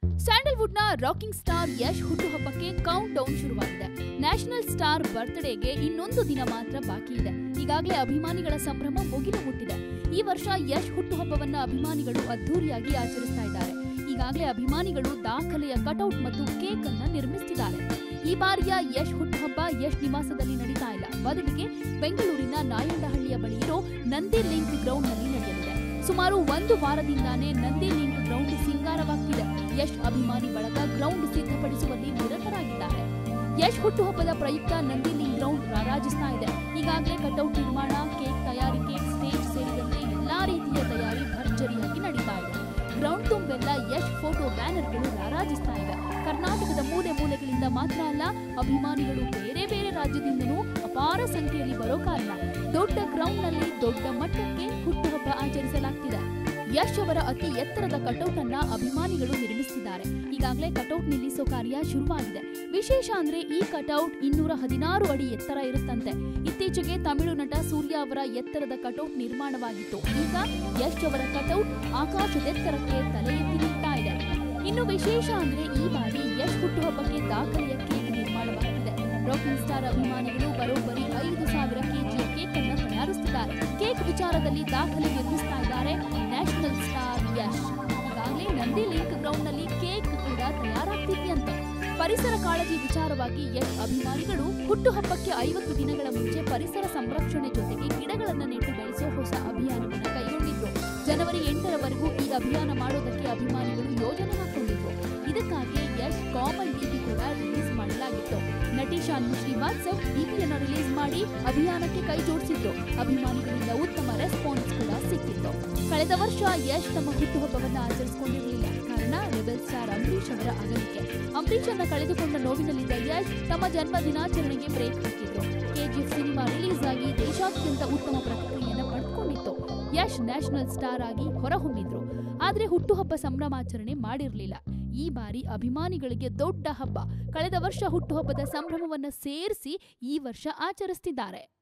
ಸ್ಯಾಂಡಲ್ವುಡ್ನ rocking star Yash ಹುಟ್ಟುಹಬ್ಬಕ್ಕೆ count down ಶುರುವಾಗಿದೆ national star ಬರ್ತ್ಡೇಗೆ ಇನ್ನೊಂದು ದಿನ ಮಾತ್ರ ಬಾಕಿ ಇದೆ ಈಗಾಗಲೇ ಅಭಿಮಾನಿಗಳ ಸಂಭ್ರಮ ಮುಗಿಲು ಮುಟ್ಟಿದೆ ಈ ವರ್ಷ ಯಶ್ ಹುಟ್ಟುಹಬ್ಬವನ್ನ ಅಭಿಮಾನಿಗಳು ಅದ್ದೂರಿಯಾಗಿ ಆಚರಿಸ್ತಾ ಇದ್ದಾರೆ ಈಗಾಗಲೇ ಅಭಿಮಾನಿಗಳು ದಾಖಲೆಯ ಕಟೌಟ್ ಮತ್ತು ಕೇಕ್ ಅನ್ನ ನಿರ್ಮಿಸುತ್ತಿದ್ದಾರೆ ಈ ಬಾರಿಯ ಯಶ್ ಹುಟ್ಟುಹಬ್ಬ ಯಶ್ ನಿವಾಸದಲ್ಲಿ ನಡೀತಾ ಇಲ್ಲ ಬದಲಿಗೆ ಬೆಂಗಳೂರಿನ ನಾಯಂಡಹಳ್ಳಿಯ ಬಳಿ ಇರೋ ನಂದಿ ಲಿಂಕ್ ಗ್ರೌಂಡ್ ನಲ್ಲಿ ನಡೆಯಲಿದೆ ಸುಮಾರು ಒಂದು ವಾರದಿಂದಾನೇ ನಂದಿ ಲಿಂಕ್ ಗ್ರೌಂಡ್ ಸಿಂಗಾರವಾಗ್ತಿದೆ ಯಶ್ ಅಭಿಮಾನಿ ಬಳಗ ಗ್ರೌಂಡ್ ಸಿದ್ಧಪಡಿಸುವಲ್ಲಿ ನಿರತರಾಗಿದ್ದಾರೆ ಯಶ್ ಹುಟ್ಟುಹಬ್ಬದ ಪ್ರಯುಕ್ತ ನಂದಿ ಲಿಂಕ್ ಗ್ರೌಂಡ್ ರಾರಾಜಿಸ್ತಾ ಇದೆ ಈಗಾಗಲೇ ಕಟೌಟ್ ನಿರ್ಮಾಣ ಕೇಕ್ ತಯಾರಿಕೆ ಸ್ಟೇಜ್ ಸೇರಿದಂತೆ ಎಲ್ಲಾ ರೀತಿಯ ತಯಾರಿ ಭರ್ಜರಿಯಾಗಿ ನಡೀತಾ ಇದೆ ಗ್ರೌಂಡ್ ತುಂಬೆಲ್ಲ ಯಶ್ ಫೋಟೋ ಬ್ಯಾನರ್ಗಳು ರಾರಾಜಿಸ್ತಾ ಇವೆ ಕರ್ನಾಟಕದ ಮೂಲೆ ಮೂಲೆಗಳಿಂದ ಮಾತ್ರ ಅಲ್ಲ ಅಭಿಮಾನಿಗಳು ಬೇರೆ ಬೇರೆ ರಾಜ್ಯದಿಂದಲೂ ಅಪಾರ ಸಂಖ್ಯೆಯಲ್ಲಿ ಬರೋ ಕಾರಣ ದೊಡ್ಡ ಗ್ರೌಂಡ್ ನಲ್ಲಿ ದೊಡ್ಡ ಮಟ್ಟಕ್ಕೆ ಹುಟ್ಟುಹಬ್ಬ ಆಚರಿಸಲಾಗ್ತಿದೆ ಯಶ್ ಅವರ ಅತಿ ಎತ್ತರದ ಕಟೌಟ್ ಅನ್ನ ಅಭಿಮಾನಿಗಳು ನಿರ್ಮಿಸಿದ್ದಾರೆ ಈಗಾಗಲೇ ಕಟೌಟ್ ನಿಲ್ಲಿಸೋ ಕಾರ್ಯ ಶುರುವಾಗಿದೆ ವಿಶೇಷ ಅಂದ್ರೆ ಈ ಕಟೌಟ್ ಇನ್ನೂರ ಹದಿನಾರು ಅಡಿ ಎತ್ತರ ಇರುತ್ತಂತೆ ಇತ್ತೀಚೆಗೆ ತಮಿಳು ನಟ ಸೂರ್ಯ ಅವರ ಎತ್ತರದ ಕಟೌಟ್ ನಿರ್ಮಾಣವಾಗಿತ್ತು ಈಗ ಯಶ್ ಅವರ ಕಟೌಟ್ ಆಕಾಶದೆತ್ತರಕ್ಕೆ ತಲೆ ಎತ್ತಿ ನಿಲ್ತಾ ಇದೆ ಇನ್ನು ವಿಶೇಷ ಅಂದ್ರೆ ಈ ಬಾರಿ ಯಶ್ ಹುಟ್ಟುಹಬ್ಬಕ್ಕೆ ದಾಖಲೆಯ ಕೇಕ್ ನಿರ್ಮಾಣವಾಗ್ತಿದೆ ರಾಕಿಂಗ್ ಸ್ಟಾರ್ ಅಭಿಮಾನಿಗಳು ಬರೋಬ್ಬರಿ ಐದು ಸಾವಿರ ಕೆಜಿಯ ಕೇಕ್ ಅನ್ನು ತಯಾರಿಸುತ್ತಿದ್ದಾರೆ ಕೇಕ್ ವಿಚಾರದಲ್ಲಿ ದಾಖಲೆ ನಿರ್ಮಿಸ್ತಾ ಇದ್ದಾರೆ ನ್ಯಾಷನಲ್ ಸ್ಟಾರ್ ಯಶ್ ಈಗಾಗಲೇ ನಂದಿ ಲಿಂಕ್ ಗ್ರೌಂಡ್ ನಲ್ಲಿ ಕೇಕ್ ಕೂಡ ತಯಾರಾಗ್ತಿದೆಯಂತೆ ಪರಿಸರ ಕಾಳಜಿ ವಿಚಾರವಾಗಿ ಯಶ್ ಅಭಿಮಾನಿಗಳು ಹುಟ್ಟುಹಬ್ಬಕ್ಕೆ ಐವತ್ತು ದಿನಗಳ ಮುಂಚೆ ಪರಿಸರ ಸಂರಕ್ಷಣೆ ಜೊತೆಗೆ ಗಿಡಗಳನ್ನು ನೆಟ್ಟು ಬೆಳೆಸೋ ಹೊಸ ಅಭಿಯಾನವನ್ನು ಕೈಗೊಂಡಿದ್ರು ಜನವರಿ ಎಂಟರವರೆಗೂ ಈ ಅಭಿಯಾನ ಮಾಡೋದಕ್ಕೆ ಅಭಿಮಾನಿಗಳು ಯೋಜನೆ ಹಾಕೊಂಡಿದ್ರು ಇದಕ್ಕಾಗಿ ಯಶ್ ಕಾಮನ್ ಡಿಪಿ ಕೂಡ ರಿಲೀಸ್ ಮಾಡಲಾಗಿತ್ತು ನಟಿ ಶಾನ್ವಿ ಶ್ರೀವಾತ್ಸವ್ ಡಿಪಿಯನ್ನು ರಿಲೀಸ್ ಮಾಡಿ ಅಭಿಯಾನಕ್ಕೆ ಕೈ ಜೋಡಿಸಿದ್ರು ಅಭಿಮಾನಿಗಳಿಂದ ಉತ್ತಮ ರೆಸ್ಪಾನ್ಸ್ ಕೂಡ ಸಿಕ್ಕಿತ್ತು ಕಳೆದ ವರ್ಷ ಯಶ್ ತಮ್ಮ ಹುಟ್ಟುಹಬ್ಬವನ್ನು ಆಚರಿಸಿಕೊಂಡಿರಲಿಲ್ಲ ಕಾರಣ ರೆಬೆಲ್ ಸ್ಟಾರ್ ಅಂಬರೀಶ್ ಅವರ ಅಗಲಿಕೆ ಅಂಬರೀಶ್ ಅನ್ನ ಕಳೆದುಕೊಂಡ ನೋವಿನಲ್ಲಿದ್ದ ಯಶ್ ತಮ್ಮ ಜನ್ಮ ದಿನಾಚರಣೆಗೆ ಬ್ರೇಕ್ ಹಾಕಿದ್ರು ಕೆಜಿಎಫ್ ಸಿನಿಮಾ ರಿಲೀಸ್ ಆಗಿ ದೇಶಾದ್ಯಂತ ಉತ್ತಮ ಪ್ರತಿಕ್ರಿಯೆಯನ್ನು ಪಡೆದುಕೊಂಡಿತ್ತು ಯಶ್ ನ್ಯಾಷನಲ್ ಸ್ಟಾರ್ ಆಗಿ ಹೊರಹೊಮ್ಮಿದ್ರು ಆದ್ರೆ ಹುಟ್ಟುಹಬ್ಬ ಸಂಭ್ರಮಾಚರಣೆ ಮಾಡಿರಲಿಲ್ಲ ಈ ಬಾರಿ ಅಭಿಮಾನಿಗಳಿಗೆ ದೊಡ್ಡ ಹಬ್ಬ ಕಳೆದ ವರ್ಷ ಹುಟ್ಟುಹಬ್ಬದ ಸಂಭ್ರಮವನ್ನ ಸೇರಿಸಿ ಈ ವರ್ಷ ಆಚರಿಸ್ತಿದ್ದಾರೆ